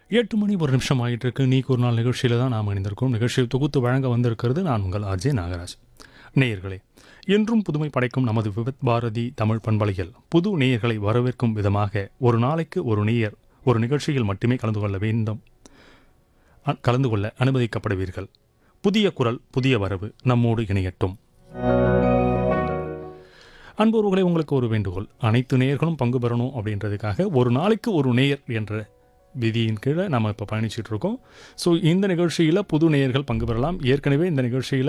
எட்டு மணி ஒரு நிமிஷம் ஆகிட்டு இருக்கு நீக்கு ஒரு நாள் நிகழ்ச்சியில் தான் நாம் இணைந்திருக்கோம் நிகழ்ச்சியை தொகுத்து வழங்க வந்திருக்கிறது நான் உங்கள் ஆர்ஜே நாகராஜ் நேயர்களே என்றும் புதுமை படைக்கும் நமது விபத் பாரதி தமிழ் பண்பலையில் புது நேயர்களை வரவேற்கும் விதமாக ஒரு நாளைக்கு ஒரு நேயர் ஒரு நிகழ்ச்சியில் மட்டுமே கலந்து கொள்ள வேண்டும் அ- கலந்து கொள்ள அனுமதிக்கப்படுவீர்கள் புதிய குரல் புதிய வரவு நம்மோடு இணையட்டும் அன்புறவுகளே உங்களுக்கு ஒரு வேண்டுகோள் அனைத்து நேயர்களும் பங்கு பெறணும் அப்படின்றதுக்காக ஒரு நாளைக்கு ஒரு நேயர் என்ற விதியின் கீழே நம்ம இப்போ பயணிச்சுட்டு இருக்கோம் ஸோ இந்த நிகழ்ச்சியில் புது நேயர்கள் பங்கு பெறலாம் ஏற்கனவே இந்த நிகழ்ச்சியில்